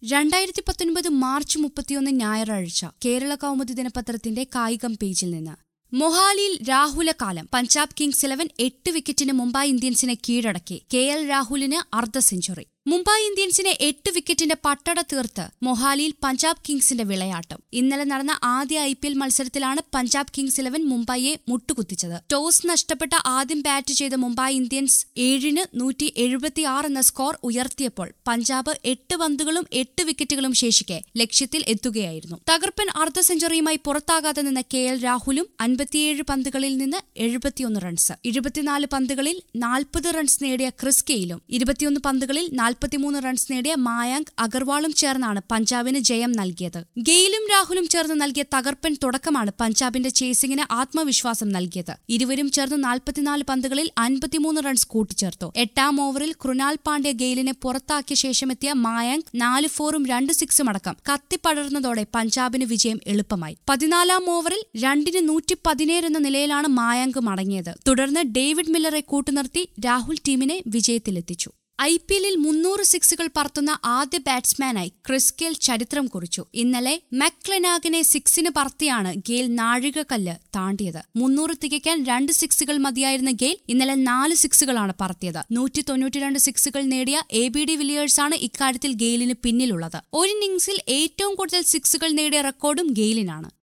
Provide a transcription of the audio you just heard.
രണ്ടായിരത്തി പത്തൊൻപത് മാർച്ച് മുപ്പത്തിയൊന്ന് ഞായറാഴ്ച കേരള കൗമുദി ദിനപത്രത്തിന്റെ കായികം പേജിൽ നിന്ന് മൊഹാലിയിൽ രാഹുലകാലം പഞ്ചാബ് കിങ്സ് ഇലവൻ എട്ട് വിക്കറ്റിന് മുംബൈ ഇന്ത്യൻസിനെ കീഴടക്കി കെ എൽ രാഹുലിന് അർദ്ധ സെഞ്ചുറി മുംബൈ ഇന്ത്യൻസിനെ എട്ട് വിക്കറ്റിന്റെ പട്ടട തീർത്ത് മൊഹാലിയിൽ പഞ്ചാബ് കിങ്സിന്റെ വിളയാട്ടം ഇന്നലെ നടന്ന ആദ്യ ഐ പി എൽ മത്സരത്തിലാണ് പഞ്ചാബ് കിങ്സ് ഇലവൻ മുംബൈയെ മുട്ടുകുത്തിച്ചത് ടോസ് നഷ്ടപ്പെട്ട ആദ്യം ബാറ്റ് ചെയ്ത മുംബൈ ഇന്ത്യൻസ് ഏഴിന് നൂറ്റി എഴുപത്തിയാറ് എന്ന സ്കോർ ഉയർത്തിയപ്പോൾ പഞ്ചാബ് എട്ട് പന്തുകളും എട്ട് വിക്കറ്റുകളും ശേഷിക്കെ ലക്ഷ്യത്തിൽ എത്തുകയായിരുന്നു തകർപ്പൻ അർദ്ധ സെഞ്ചുറിയുമായി പുറത്താകാതെ നിന്ന കെ എൽ രാഹുലും അൻപത്തിയേഴ് പന്തുകളിൽ നിന്ന് എഴുപത്തിയൊന്ന് റൺസ് ഇരുപത്തിനാല് പന്തുകളിൽ നാൽപ്പത് റൺസ് നേടിയ ക്രിസ് കെയിലും ഇരുപത്തിയൊന്ന് പന്തുകളിൽ നാൽപ്പത്തിമൂന്ന് റൺസ് നേടിയ മായാങ്ക് അഗർവാളും ചേർന്നാണ് പഞ്ചാബിന് ജയം നൽകിയത് ഗെയിലും രാഹുലും ചേർന്ന് നൽകിയ തകർപ്പൻ തുടക്കമാണ് പഞ്ചാബിന്റെ ചേസിംഗിന് ആത്മവിശ്വാസം നൽകിയത് ഇരുവരും ചേർന്ന് നാൽപ്പത്തിനാല് പന്തുകളിൽ അൻപത്തിമൂന്ന് റൺസ് കൂട്ടിച്ചേർത്തു എട്ടാം ഓവറിൽ കൃണാൽ പാണ്ഡ്യ ഗെയിലിനെ പുറത്താക്കിയ ശേഷമെത്തിയ മായാങ്ക് നാല് ഫോറും രണ്ട് സിക്സും അടക്കം കത്തിപ്പടർന്നതോടെ പഞ്ചാബിന് വിജയം എളുപ്പമായി പതിനാലാം ഓവറിൽ രണ്ടിന് നൂറ്റി പതിനേഴ് എന്ന നിലയിലാണ് മായാങ്ക് മടങ്ങിയത് തുടർന്ന് ഡേവിഡ് മില്ലറെ കൂട്ടുനിർത്തി രാഹുൽ ടീമിനെ വിജയത്തിലെത്തിച്ചു ഐ പി എല്ലിൽ മുന്നൂറ് സിക്സുകൾ പറത്തുന്ന ആദ്യ ബാറ്റ്സ്മാനായി ക്രിസ് ഗെയിൽ ചരിത്രം കുറിച്ചു ഇന്നലെ മെക്ലെനാഗിനെ സിക്സിന് പറത്തിയാണ് ഗെയിൽ നാഴികക്കല്ല് താണ്ടിയത് മുന്നൂറ് തികയ്ക്കാൻ രണ്ട് സിക്സുകൾ മതിയായിരുന്ന ഗെയിൽ ഇന്നലെ നാല് സിക്സുകളാണ് പറത്തിയത് നൂറ്റി തൊണ്ണൂറ്റിരണ്ട് സിക്സുകൾ നേടിയ എ ബി ഡി വില്ലിയേഴ്സാണ് ഇക്കാര്യത്തിൽ ഗെയിലിന് പിന്നിലുള്ളത് ഒരു ഇന്നിംഗ്സിൽ ഏറ്റവും കൂടുതൽ സിക്സുകൾ നേടിയ റെക്കോർഡും ഗെയിലിനാണ്